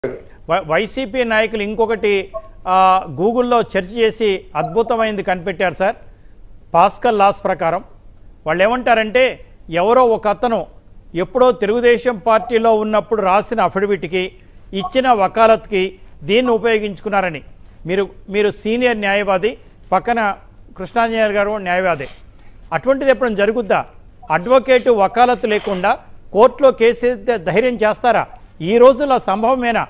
Why- YCP నాయకులు ఇంకొకటి ఆ, గూగుల్లో సెర్చ్ చేసి అద్భుతమైంది కనిపెట్టారు సార్ పాస్కల్ లాస్ ప్రకారం వాళ్ళు ఏమంటారంటే ఎవరో ఒక అతను ఎప్పుడో తెలుగుదేశం పార్టీలో ఉన్నప్పుడు రాసిన అఫిడవిట్కి ఇచ్చిన వకాలత్కి దీన్ని ఉపయోగించుకున్నారని మీరు మీరు సీనియర్ న్యాయవాది పక్కన కృష్ణాంజనేయ గారు న్యాయవాది అటువంటిది ఎప్పుడైనా జరుగుద్దా అడ్వకేటు వకాలత్ లేకుండా కోర్టులో కేసు వేస్తే ధైర్యం చేస్తారా ఈ రోజుల్లో సంభవమేనా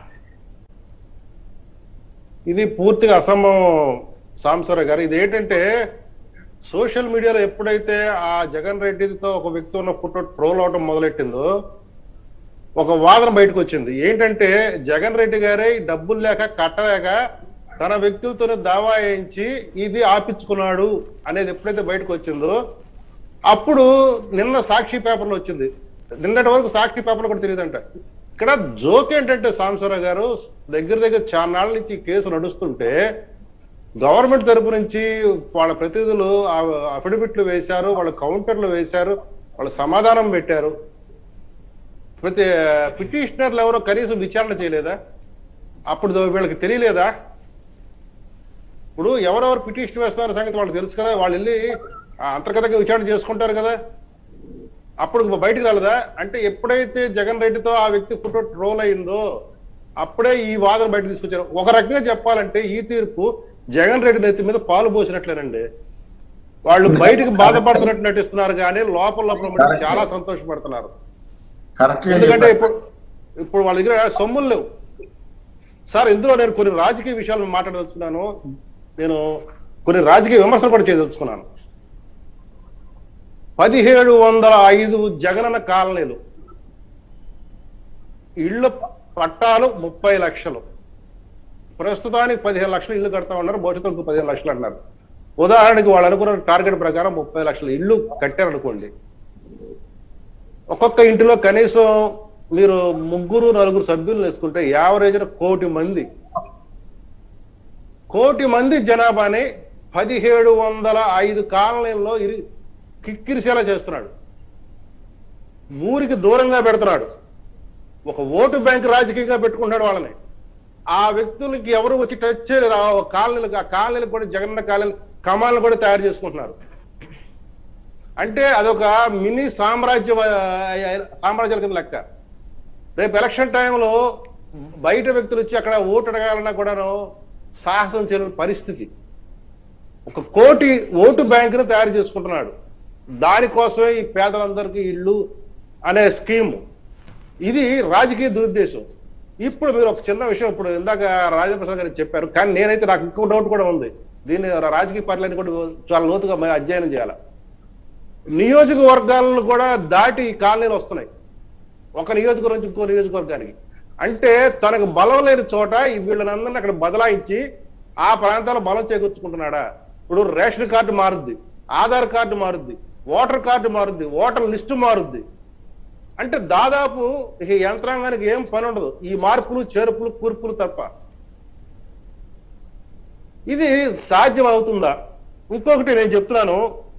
ఇది పూర్తిగా అసంభవం సాంబశ్వర గారు ఇది ఏంటంటే సోషల్ మీడియాలో ఎప్పుడైతే ఆ జగన్ రెడ్డితో ఒక వ్యక్తి ఉన్న ఫోటో ట్రోల్ అవడం మొదలెట్టిందో ఒక వాదన బయటకు వచ్చింది ఏంటంటే జగన్ రెడ్డి గారే ఈ డబ్బులు లేక కట్టలేక తన వ్యక్తులతోనే దావా వేయించి ఇది ఆపించుకున్నాడు అనేది ఎప్పుడైతే బయటకు వచ్చిందో అప్పుడు నిన్న సాక్షి పేపర్లో వచ్చింది నిన్నటి వరకు సాక్షి పేపర్లో కూడా తెలియదంట ఇక్కడ జోక్ ఏంటంటే సాంబశ్వరరావు గారు దగ్గర దగ్గర చాలా నాళ్ళ నుంచి ఈ కేసు నడుస్తుంటే గవర్నమెంట్ తరపు నుంచి వాళ్ళ ప్రతినిధులు అఫిడవిట్లు వేశారు వాళ్ళ కౌంటర్లు వేశారు వాళ్ళు సమాధానం పెట్టారు ప్రతి పిటిషనర్లు ఎవరో కనీసం విచారణ చేయలేదా అప్పుడు వీళ్ళకి తెలియలేదా ఇప్పుడు ఎవరెవరు పిటిషన్ వేస్తున్నారు సంగతి వాళ్ళకి తెలుసు కదా వాళ్ళు వెళ్ళి ఆ అంతర్గతంగా విచారణ చేసుకుంటారు కదా అప్పుడు బయటికి రాలేదా అంటే ఎప్పుడైతే జగన్ రెడ్డితో ఆ వ్యక్తి ఫోటో ట్రోల్ అయిందో అప్పుడే ఈ వాదన బయట తీసుకొచ్చారు ఒక రకంగా చెప్పాలంటే ఈ తీర్పు జగన్ రెడ్డి నెత్తి మీద పాలు పోసినట్లేనండి వాళ్ళు బయటకు బాధపడుతున్నట్టు నటిస్తున్నారు కానీ లోపల లోపల మటుకు చాలా సంతోషపడుతున్నారు కరెక్ట్ ఎందుకంటే ఇప్పుడు ఇప్పుడు వాళ్ళ దగ్గర సొమ్ములు లేవు సార్ ఇందులో నేను కొన్ని రాజకీయ విషయాలు మాట్లాడదలుచుకున్నాను నేను కొన్ని రాజకీయ విమర్శలు కూడా చేయదలుచుకున్నాను పదిహేడు వందల ఐదు జగనన్న కాలనీలు ఇళ్ళ పట్టాలు ముప్పై లక్షలు ప్రస్తుతానికి పదిహేను లక్షలు ఇల్లు కడతా ఉన్నారు భవిష్యత్తుకు పదిహేను లక్షలు అంటున్నారు ఉదాహరణకి వాళ్ళు అనుకున్న టార్గెట్ ప్రకారం ముప్పై లక్షల ఇల్లు కట్టారనుకోండి ఒక్కొక్క ఇంటిలో కనీసం మీరు ముగ్గురు నలుగురు సభ్యులు వేసుకుంటే యావరేజ్ కోటి మంది కోటి మంది జనాభాని పదిహేడు వందల ఐదు కాలనీల్లో ఇరి కిక్కిరిసేలా చేస్తున్నాడు ఊరికి దూరంగా పెడుతున్నాడు ఒక ఓటు బ్యాంక్ రాజకీయంగా పెట్టుకుంటాడు వాళ్ళని ఆ వ్యక్తులకి ఎవరు వచ్చి టచ్ చేయలేరు ఆ కాలనీలకు ఆ కాలనీలకు కూడా జగన్న కాలనీ కమాలను కూడా తయారు చేసుకుంటున్నారు అంటే అదొక మినీ సామ్రాజ్య సామ్రాజ్యాల కింద లెక్క రేపు ఎలక్షన్ టైంలో బయట వ్యక్తులు వచ్చి అక్కడ ఓటు అడగాలన్నా కూడాను సాహసం చేయలేని పరిస్థితి ఒక కోటి ఓటు బ్యాంకును తయారు చేసుకుంటున్నాడు దానికోసమే ఈ పేదలందరికీ ఇల్లు అనే స్కీమ్ ఇది రాజకీయ దురుద్దేశం ఇప్పుడు మీరు ఒక చిన్న విషయం ఇప్పుడు ఇందాక రాజేంద్ర ప్రసాద్ గారు చెప్పారు కానీ నేనైతే నాకు ఇంకో డౌట్ కూడా ఉంది దీన్ని రాజకీయ పార్టీలని కూడా చాలా లోతుగా మేము అధ్యయనం చేయాలి నియోజకవర్గాలను కూడా దాటి ఈ కాలనీలు వస్తున్నాయి ఒక నియోజకవర్గం నుంచి ఇంకో నియోజకవర్గానికి అంటే తనకు బలం లేని చోట ఈ వీళ్ళనందరినీ అక్కడ బదలాయించి ఆ ప్రాంతాల్లో బలం చేకూర్చుకుంటున్నాడా ఇప్పుడు ration card మారుద్ది Aadhaar card మారుద్ది voter card మారుద్ది voter list మారుద్ది అంటే దాదాపు ఈ యంత్రాంగానికి ఏం పని ఉండదు ఈ మార్పులు చేర్పులు కూర్పులు తప్ప ఇది సాధ్యం అవుతుందా ఇంకొకటి నేను చెప్తున్నాను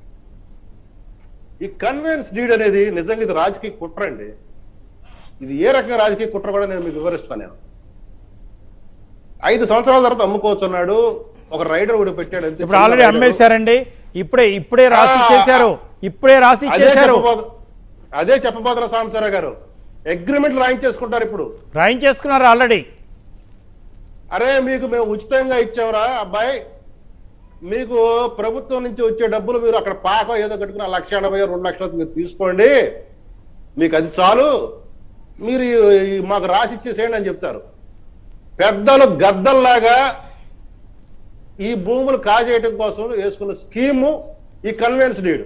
ఈ కన్వెన్స్ డీడ్ అనేది నిజంగా ఇది రాజకీయ కుట్ర అండి ఇది ఏ రకంగా రాజకీయ కుట్ర కూడా నేను మీకు వివరిస్తాను నేను ఐదు సంవత్సరాల తర్వాత అమ్ముకోవచ్చు అన్నాడు ఒక రైడర్ కూడా పెట్టాడు అంతే. ఇప్పుడు ఆల్రెడీ రైడరు. అమ్మేశారండి ఇప్పుడే ఇప్పుడే రాసి ఆ, ఇచ్చేశారు ఇప్పుడే రాసి అదే ఇచ్చేశారు చెప్పబోతు- అదే చెప్పబోతున్న సాంబశివరావు గారు అగ్రిమెంట్ రాయించేసుకుంటారు ఇప్పుడు రాయించేసుకున్నారు ఆల్రెడీ అరే మీకు మేము ఉచితంగా ఇచ్చావురా అబ్బాయి మీకు ప్రభుత్వం నుంచి వచ్చే డబ్బులు మీరు అక్కడ పాకం ఏదో కట్టుకుని ఆ లక్ష ఎనభై రెండు లక్షలు మీరు తీసుకోండి మీకు అది చాలు మీరు ఈ- ఈ మాకు రాసి ఇచ్చేసేయండి అని చెప్తారు పెద్దలు గద్దల్లాగా ఈ భూములు కాజేయటం కోసం వేసుకున్న స్కీము ఈ కన్వెన్స్ డీడ్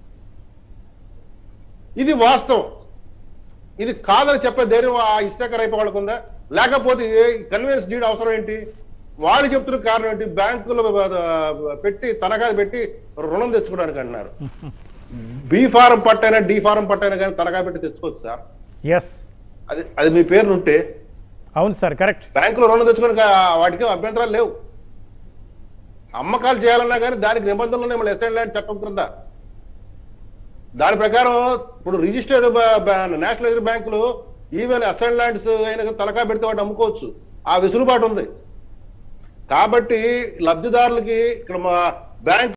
ఇది వాస్తవం ఇది కాదని చెప్పే ధైర్యం ఆ ఇష్టకర్ అయిపోయి వాళ్ళకు ఉందా లేకపోతే కన్వెన్స్ డీడ్ అవసరం ఏంటి వాళ్ళు చెప్తున్న కారణం ఏంటి బ్యాంకులో పెట్టి తనఖా పెట్టి రుణం తెచ్చుకోవడానికి అంటున్నారు బి ఫారం పట్టైనా డి ఫారం పట్టైనా కానీ తనఖా పెట్టి తెచ్చుకోవచ్చు సార్ ఎస్ అది అది మీ పేరు ఉంటే అవును సార్ కరెక్ట్ బ్యాంకులో రుణం తెచ్చుకోవడానికి ఆ- వాటికి అభ్యంతరాలు లేవు అమ్మకాలు చేయాలన్నా కానీ దానికి నిబంధనలు ఉన్నాయి మళ్ళీ ఎస్ఐన్ ల్యాండ్ చట్టం క్రింద దాని ప్రకారం ఇప్పుడు రిజిస్టర్డ్ నేషనల్ బ్యాంకులు ఈవెన్ అసెంట్ ల్యాండ్స్ అయినా తలకా పెడితే వాటి అమ్ముకోవచ్చు ఆ వెసులుబాటు ఉంది కాబట్టి లబ్ధిదారులకి ఇక్కడ మా బ్యాంక్